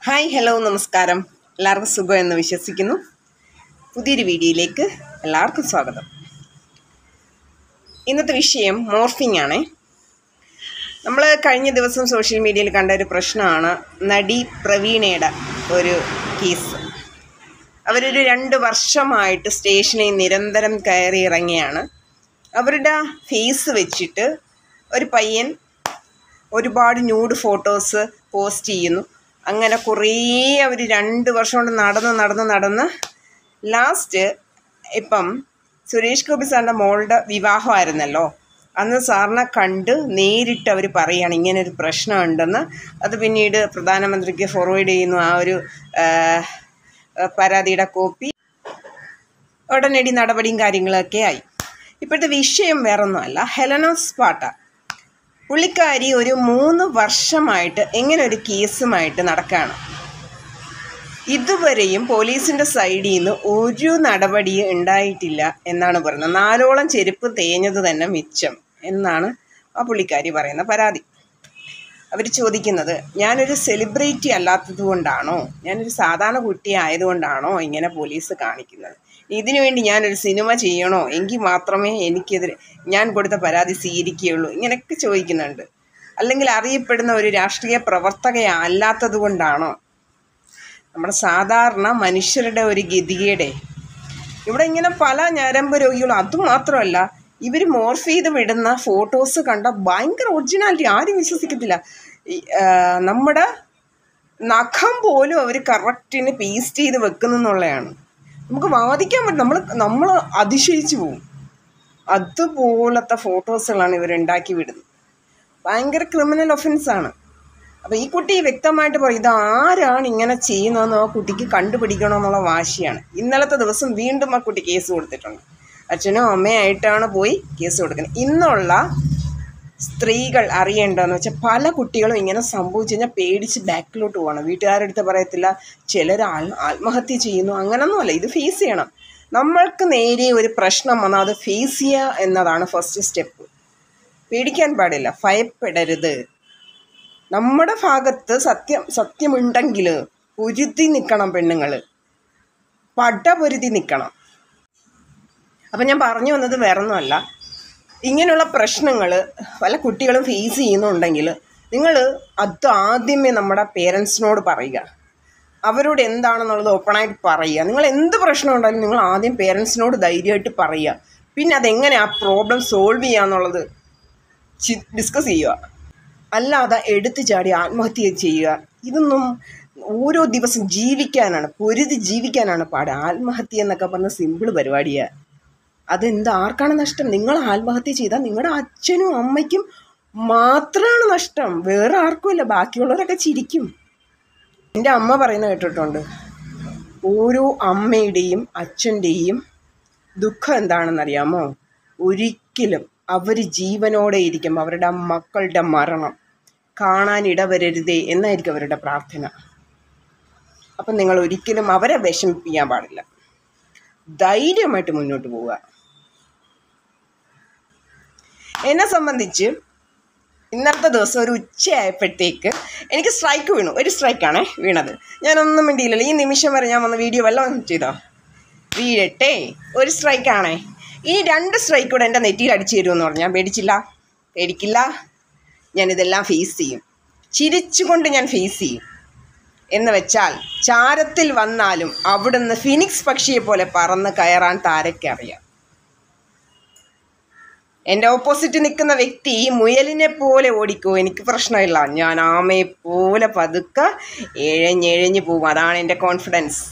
hi hello നമസ്കാരം എല്ലാവർക്കും സുഖം എന്ന് വിശ്വസിക്കുന്നു പുതിയൊരു വീഡിയോയിലേക്ക് എല്ലാവർക്കും സ്വാഗതം ഇന്നത്തെ വിഷയം മോർഫിംഗ് ആണ് നമ്മൾ കഴിഞ്ഞ ദിവസം സോഷ്യൽ മീഡിയയിൽ കണ്ട ഒരു പ്രശ്നമാണ് നടി പ്രവീണയുടെ ഒരു കേസ് അവരൊരു രണ്ട് വർഷമായിട്ട് സ്റ്റേഷനിൽ നിരന്തരം കയറി ഇറങ്ങിയാണ് അവരുടെ ഫേസ് വെച്ചിട്ട് ഒരു പയ്യൻ ഒരുപാട് ന്യൂഡ് ഫോട്ടോസ് പോസ്റ്റ് ചെയ്യുന്നു അങ്ങനെ കുറേ അവർ രണ്ട് വർഷം കൊണ്ട് നടന്ന് നടന്ന് നടന്ന് ലാസ്റ്റ് ഇപ്പം സുരേഷ് ഗോപി സാറിൻ്റെ മോളുടെ വിവാഹമായിരുന്നല്ലോ അന്ന് സാറിനെ കണ്ട് നേരിട്ട് അവർ പറയുകയാണ് ഇങ്ങനെ ഒരു പ്രശ്നമുണ്ടെന്ന് അത് പിന്നീട് പ്രധാനമന്ത്രിക്ക് ഫോർവേഡ് ചെയ്യുന്നു ആ ഒരു ആ, പരാതിയുടെ കോപ്പി ഉടനടി നടപടിയും കാര്യങ്ങളൊക്കെ ആയി ഇപ്പോഴത്തെ വിഷയം വേറൊന്നുമല്ല ഹെലന സ്പാട്ട പുള്ളിക്കാരി ഒരു മൂന്ന് വർഷമായിട്ട് ഇങ്ങനെ ഒരു കേസുമായിട്ട് നടക്കുകയാണ് ഇതുവരെയും പോലീസിൻ്റെ സൈഡിൽ നിന്ന് ഒരു നടപടിയും ഉണ്ടായിട്ടില്ല എന്നാണ് പറയുന്നത് നാലോളം ചെരുപ്പ് തേഞ്ഞത് തന്നെ മിച്ചം എന്നാണ് ആ പുള്ളിക്കാരി പറയുന്ന പരാതി അവർ ചോദിക്കുന്നത് ഞാനൊരു സെലിബ്രിറ്റി അല്ലാത്തത് കൊണ്ടാണോ ഞാനൊരു സാധാരണ കുട്ടി ആയതുകൊണ്ടാണോ ഇങ്ങനെ പോലീസ് കാണിക്കുന്നത് ഇതിനു വേണ്ടി ഞാനൊരു സിനിമ ചെയ്യണോ എങ്കിൽ മാത്രമേ എനിക്കെതിരെ ഞാൻ കൊടുത്ത പരാതി സ്വീകരിക്കുകയുള്ളൂ ഇങ്ങനെയൊക്കെ ചോദിക്കുന്നുണ്ട് അല്ലെങ്കിൽ അറിയപ്പെടുന്ന ഒരു രാഷ്ട്രീയ പ്രവർത്തക അല്ലാത്തത് കൊണ്ടാണോ നമ്മുടെ സാധാരണ മനുഷ്യരുടെ ഒരു ഗതികേടെ ഇവിടെ ഇങ്ങനെ പല ഞരമ്പ് രോഗികളും അതുമാത്രമല്ല ഇവർ മോർഫ് ചെയ്ത് വിടുന്ന ഫോട്ടോസ് കണ്ട ഭയങ്കര ഒറിജിനാലിറ്റി ആരും വിശ്വസിക്കത്തില്ല ഈ, ആ, നമ്മുടെ നഖം പോലും അവർ കറക്റ്റിന് പേസ്റ്റ് ചെയ്ത് വെക്കുന്നെന്നുള്ളതാണ് നമുക്ക് വാദിക്കാൻ പറ്റും നമ്മൾ നമ്മൾ അതിശയിച്ചു പോകും അതുപോലത്തെ ഫോട്ടോസുകളാണ് ഇവരുണ്ടാക്കി വിടുന്നത് ഭയങ്കര ക്രിമിനൽ ഒഫൻസാണ് അപ്പോൾ ഈ കുട്ടി വ്യക്തമായിട്ട് പറയും ഇത് ആരാണ് ഇങ്ങനെ ചെയ്യുന്നതെന്ന് ആ കുട്ടിക്ക് കണ്ടുപിടിക്കണമെന്നുള്ള വാശിയാണ് ഇന്നലത്തെ ദിവസം വീണ്ടും ആ കുട്ടി കേസ് കൊടുത്തിട്ടുണ്ട് അച്ഛനും അമ്മയായിട്ടാണ് പോയി കേസ് കൊടുക്കുന്നത് ഇന്നുള്ള സ്ത്രീകൾ അറിയേണ്ടതെന്ന് വെച്ചാൽ പല കുട്ടികളും ഇങ്ങനെ സംഭവിച്ചു കഴിഞ്ഞാൽ പേടിച്ച് ബാക്കിലോട്ട് പോകണം വീട്ടുകാരുടെ അടുത്ത് പറയത്തില്ല ചിലർ ആൽ ആത്മഹത്യ ചെയ്യുന്നു അങ്ങനൊന്നുമല്ല ഇത് ഫേസ് ചെയ്യണം നമ്മൾക്ക് നേരെ ഒരു പ്രശ്നം വന്നാൽ അത് ഫേസ് ചെയ്യുക എന്നതാണ് ഫസ്റ്റ് സ്റ്റെപ്പ് പേടിക്കാൻ പാടില്ല ഭയപ്പെടരുത് നമ്മുടെ ഭാഗത്ത് സത്യം സത്യമുണ്ടെങ്കിൽ പൊരുതി നിൽക്കണം പെണ്ണുങ്ങൾ പട പൊരുതി നിൽക്കണം അപ്പം ഞാൻ പറഞ്ഞു വന്നത് വേറൊന്നുമല്ല ഇങ്ങനെയുള്ള പ്രശ്നങ്ങൾ പല കുട്ടികളും ഫേസ് ചെയ്യുന്നുണ്ടെങ്കിൽ നിങ്ങൾ അത് ആദ്യമേ നമ്മുടെ പേരൻസിനോട് പറയുക അവരോട് എന്താണെന്നുള്ളത് ഓപ്പണായിട്ട് പറയുക നിങ്ങൾ എന്ത് പ്രശ്നം ഉണ്ടെങ്കിലും നിങ്ങൾ ആദ്യം പേരൻസിനോട് ധൈര്യമായിട്ട് പറയുക പിന്നെ അതെങ്ങനെ ആ പ്രോബ്ലം സോൾവ് ചെയ്യുക എന്നുള്ളത് ഡിസ്കസ് ചെയ്യുക അല്ലാതെ എടുത്തു ചാടി ആത്മഹത്യ ചെയ്യുക ഇതൊന്നും ഓരോ ദിവസം ജീവിക്കാനാണ് പൊരുതി ജീവിക്കാനാണ് പാട് ആത്മഹത്യ എന്നൊക്കെ പറഞ്ഞ സിമ്പിൾ പരിപാടിയാണ് അതെന്ത് ആർക്കാണ് നഷ്ടം നിങ്ങൾ ആത്മഹത്യ ചെയ്താൽ നിങ്ങളുടെ അച്ഛനും അമ്മയ്ക്കും മാത്രമാണ് നഷ്ടം വേറെ ആർക്കുമില്ല ബാക്കിയുള്ളവരൊക്കെ ചിരിക്കും എൻ്റെ അമ്മ പറയുന്നത് കേട്ടിട്ടുണ്ട് ഓരോ അമ്മയുടെയും അച്ഛൻ്റെയും ദുഃഖം എന്താണെന്നറിയാമോ ഒരിക്കലും അവർ ജീവനോടെ ഇരിക്കുമ്പോൾ അവരുടെ മക്കളുടെ മരണം കാണാൻ ഇടവരരുതേ എന്നായിരിക്കും അവരുടെ പ്രാർത്ഥന അപ്പം നിങ്ങൾ ഒരിക്കലും അവരെ വിഷമിപ്പിക്കാൻ പാടില്ല ധൈര്യമായിട്ട് മുന്നോട്ട് പോവുക എന്നെ സംബന്ധിച്ച് ഇന്നത്തെ ദിവസം ഒരു ഉച്ചയായപ്പോഴത്തേക്ക് എനിക്ക് സ്ട്രൈക്ക് വീണു ഒരു സ്ട്രൈക്കാണേ വീണത് ഞാനൊന്നും മിണ്ടിയില്ലല്ലോ ഈ നിമിഷം വരെ ഞാൻ വന്ന വീഡിയോ വല്ലതും ചെയ്തോ വീഴട്ടെ ഒരു സ്ട്രൈക്കാണേ ഈ രണ്ട് സ്ട്രൈക്ക് കൂടെ എൻ്റെ നെറ്റിയിൽ അടിച്ചു തരുമെന്ന് പറഞ്ഞാൽ പേടിച്ചില്ല പേടിക്കില്ല ഞാനിതെല്ലാം ഫേസ് ചെയ്യും ചിരിച്ചുകൊണ്ട് ഞാൻ ഫേസ് ചെയ്യും എന്ന് വെച്ചാൽ ചാരത്തിൽ വന്നാലും അവിടുന്ന് ഫിനിക്സ് പക്ഷിയെ പോലെ പറന്ന് കയറാൻ താരയ്ക്കറിയാം എൻ്റെ ഓപ്പോസിറ്റ് നിൽക്കുന്ന വ്യക്തി മുയലിനെ പോലെ ഓടിക്കോ എനിക്ക് പ്രശ്നമില്ല ഞാൻ ആമയെ പോലെ പതുക്കെ എഴഞ്ഞെഴഞ്ഞ് പോകും അതാണ് എൻ്റെ കോൺഫിഡൻസ്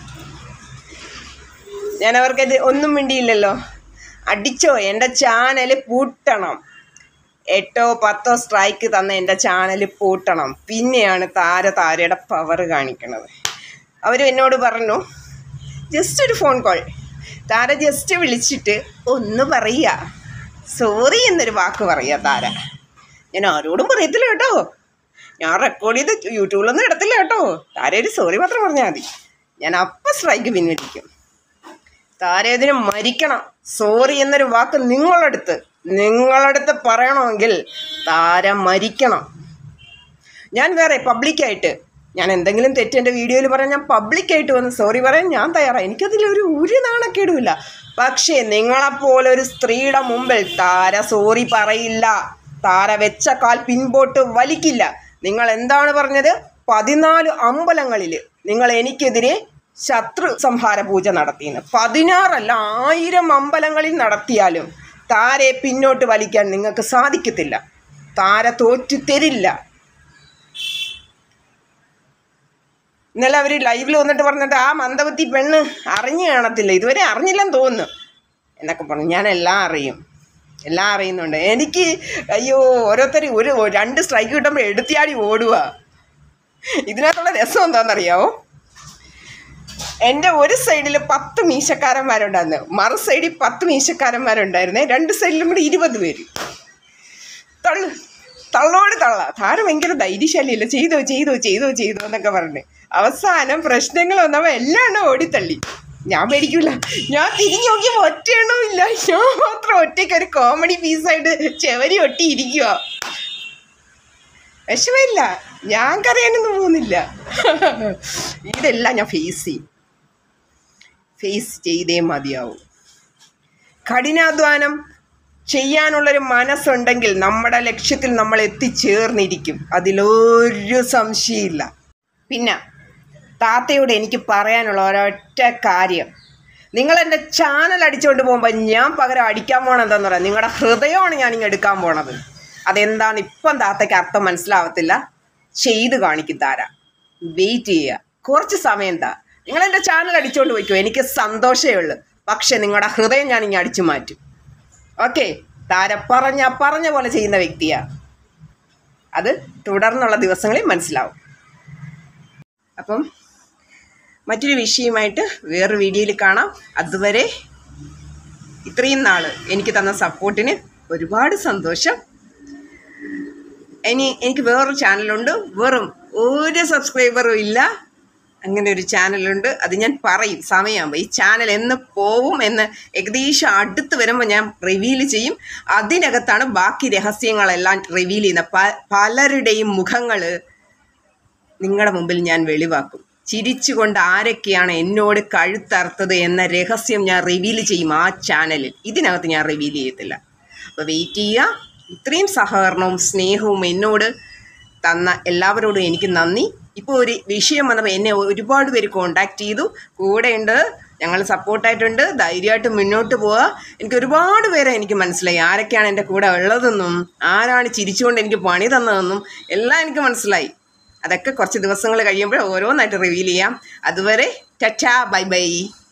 ഞാൻ അവർക്കത് ഒന്നും മിണ്ടിയില്ലല്ലോ അടിച്ചോ എൻ്റെ ചാനൽ പൂട്ടണം എട്ടോ പത്തോ സ്ട്രൈക്ക് തന്ന എൻ്റെ ചാനൽ പൂട്ടണം പിന്നെയാണ് താര താരയുടെ പവർ കാണിക്കണത് അവർ എന്നോട് പറഞ്ഞു ജസ്റ്റ് ഒരു ഫോൺ കോൾ താര ജസ്റ്റ് വിളിച്ചിട്ട് ഒന്ന് പറയുക സോറി എന്നൊരു വാക്ക് പറയുക താര ഞാൻ ആരോടും പറയത്തില്ല കേട്ടോ ഞാൻ റെക്കോർഡ് ചെയ്ത് യൂട്യൂബിലൊന്നും ഇടത്തില്ല കേട്ടോ താര ഒരു സോറി മാത്രം പറഞ്ഞാൽ മതി ഞാൻ അപ്പം സ്ട്രൈക്ക് പിൻവലിക്കും താരേതിന് മരിക്കണം സോറി എന്നൊരു വാക്ക് നിങ്ങളടുത്ത് നിങ്ങളടുത്ത് പറയണമെങ്കിൽ താര മരിക്കണം ഞാൻ വേറെ പബ്ലിക്കായിട്ട് ഞാൻ എന്തെങ്കിലും തെറ്റ് എൻ്റെ വീഡിയോയിൽ പറയാൻ ഞാൻ പബ്ലിക്കായിട്ട് വന്ന് സോറി പറയാൻ ഞാൻ തയ്യാറാണ് എനിക്കതിലൊരു ഒരു നാണക്കേടുമില്ല പക്ഷേ നിങ്ങളെപ്പോലെ ഒരു സ്ത്രീയുടെ മുമ്പിൽ താര സോറി പറയില്ല താര വെച്ച കാൽ പിൻപോട്ട് വലിക്കില്ല നിങ്ങൾ എന്താണ് പറഞ്ഞത് പതിനാല് അമ്പലങ്ങളിൽ നിങ്ങൾ എനിക്കെതിരെ ശത്രു സംഹാര പൂജ നടത്തിയെന്ന് പതിനാറല്ല ആയിരം അമ്പലങ്ങളിൽ നടത്തിയാലും താരെ പിന്നോട്ട് വലിക്കാൻ നിങ്ങൾക്ക് സാധിക്കത്തില്ല താര തോറ്റു തരില്ല ഇന്നലെ അവർ ലൈവിൽ വന്നിട്ട് പറഞ്ഞിട്ട് ആ മന്ദബുദ്ധി പെണ്ണ് അറിഞ്ഞു കാണത്തില്ല ഇതുവരെ അറിഞ്ഞില്ലെന്ന് തോന്നുന്നു എന്നൊക്കെ പറഞ്ഞു ഞാൻ എല്ലാം അറിയും എല്ലാം അറിയുന്നുണ്ട് എനിക്ക് അയ്യോ ഓരോരുത്തർ ഒരു രണ്ട് സ്ട്രൈക്ക് കിട്ടുമ്പോൾ എടുത്തിയാടി ഓടുക ഇതിനകത്തുള്ള രസം എന്താണെന്നറിയാവോ എൻ്റെ ഒരു സൈഡിൽ പത്ത് മീശക്കാരന്മാരുണ്ടായിരുന്നു മറു സൈഡിൽ പത്ത് മീശക്കാരന്മാരുണ്ടായിരുന്നേ രണ്ട് സൈഡിലും കൂടി ഇരുപത് പേര് തള്ളു തള്ളോട് തള്ള താര ഭയങ്കര ധൈര്യശാലിയല്ല ചെയ്തോ ചെയ്തോ ചെയ്തോ ചെയ്തോ എന്നൊക്കെ പറഞ്ഞ് അവസാനം പ്രശ്നങ്ങൾ വന്നപ്പോൾ എല്ലാം എണ്ണം ഓടിത്തള്ളി ഞാൻ പേടിക്കൂല ഞാൻ തിരിഞ്ഞു നോക്കിയപ്പോൾ ഒറ്റ എണ്ണമില്ല ഞാൻ മാത്രം ഒറ്റയ്ക്ക് ഒരു കോമഡി പീസായിട്ട് ചെവരി ഒട്ടി ഇരിക്കുക വിഷമില്ല ഞാൻ കരയാനൊന്നും പോകുന്നില്ല ഇതെല്ലാം ഞാൻ ഫേസ് ചെയ്യും ഫേസ് ചെയ്തേ മതിയാവും കഠിനാധ്വാനം ചെയ്യാനുള്ളൊരു മനസ്സുണ്ടെങ്കിൽ നമ്മുടെ ലക്ഷ്യത്തിൽ നമ്മൾ എത്തിച്ചേർന്നിരിക്കും അതിലൊരു സംശയമില്ല പിന്നെ താത്തയോട് എനിക്ക് പറയാനുള്ള ഒരൊറ്റ കാര്യം നിങ്ങൾ എൻ്റെ ചാനൽ അടിച്ചുകൊണ്ട് പോകുമ്പോൾ ഞാൻ പകരം അടിക്കാൻ പോണത് എന്താണെന്ന് പറയാം നിങ്ങളുടെ ഹൃദയമാണ് ഞാൻ ഇങ്ങ് എടുക്കാൻ പോണത് അതെന്താന്ന് ഇപ്പം താത്തയ്ക്ക് അർത്ഥം മനസ്സിലാവത്തില്ല ചെയ്ത് കാണിക്കും താര വെയിറ്റ് ചെയ്യുക കുറച്ച് സമയം താ നിങ്ങൾ എൻ്റെ ചാനൽ അടിച്ചുകൊണ്ട് പോയിക്കോ എനിക്ക് സന്തോഷമേ ഉള്ളൂ പക്ഷെ നിങ്ങളുടെ ഹൃദയം ഞാൻ ഇങ്ങനെ അടിച്ചു മാറ്റും ഓക്കെ താര പറഞ്ഞ പറഞ്ഞ പോലെ ചെയ്യുന്ന വ്യക്തിയാ അത് തുടർന്നുള്ള ദിവസങ്ങളിൽ മനസ്സിലാവും അപ്പം മറ്റൊരു വിഷയമായിട്ട് വേറൊരു വീഡിയോയിൽ കാണാം അതുവരെ ഇത്രയും നാൾ എനിക്ക് തന്ന സപ്പോർട്ടിന് ഒരുപാട് സന്തോഷം ഇനി എനിക്ക് വേറൊരു ചാനലുണ്ട് വെറും ഒരു സബ്സ്ക്രൈബറും ഇല്ല അങ്ങനെ ഒരു ചാനലുണ്ട് അത് ഞാൻ പറയും സമയമാകുമ്പോൾ ഈ ചാനൽ എന്ന് പോവും എന്ന് ഏകദേശം അടുത്ത് വരുമ്പോൾ ഞാൻ റിവീൽ ചെയ്യും അതിനകത്താണ് ബാക്കി രഹസ്യങ്ങളെല്ലാം റിവീൽ ചെയ്യുന്നത് പ പലരുടെയും മുഖങ്ങൾ നിങ്ങളുടെ മുമ്പിൽ ഞാൻ വെളിവാക്കും ചിരിച്ചുകൊണ്ട് ആരൊക്കെയാണ് എന്നോട് കഴുത്തറുത്തത് എന്ന രഹസ്യം ഞാൻ റിവീൽ ചെയ്യും ആ ചാനലിൽ ഇതിനകത്ത് ഞാൻ റിവീൽ ചെയ്യത്തില്ല അപ്പോൾ വെയിറ്റ് ചെയ്യുക ഇത്രയും സഹകരണവും സ്നേഹവും എന്നോട് തന്ന എല്ലാവരോടും എനിക്ക് നന്ദി ഇപ്പോൾ ഒരു വിഷയം വന്നപ്പോൾ എന്നെ ഒരുപാട് പേര് കോണ്ടാക്ട് ചെയ്തു കൂടെയുണ്ട് ഞങ്ങൾ സപ്പോർട്ടായിട്ടുണ്ട് ധൈര്യമായിട്ട് മുന്നോട്ട് പോവുക എനിക്ക് ഒരുപാട് പേരെ എനിക്ക് മനസ്സിലായി ആരൊക്കെയാണ് എൻ്റെ കൂടെ ഉള്ളതെന്നും ആരാണ് ചിരിച്ചുകൊണ്ട് എനിക്ക് പണി തന്നതെന്നും എല്ലാം എനിക്ക് മനസ്സിലായി അതൊക്കെ കുറച്ച് ദിവസങ്ങൾ കഴിയുമ്പോൾ ഓരോന്നായിട്ട് റിവീൽ ചെയ്യാം അതുവരെ ടറ്റാ ബൈ ബൈ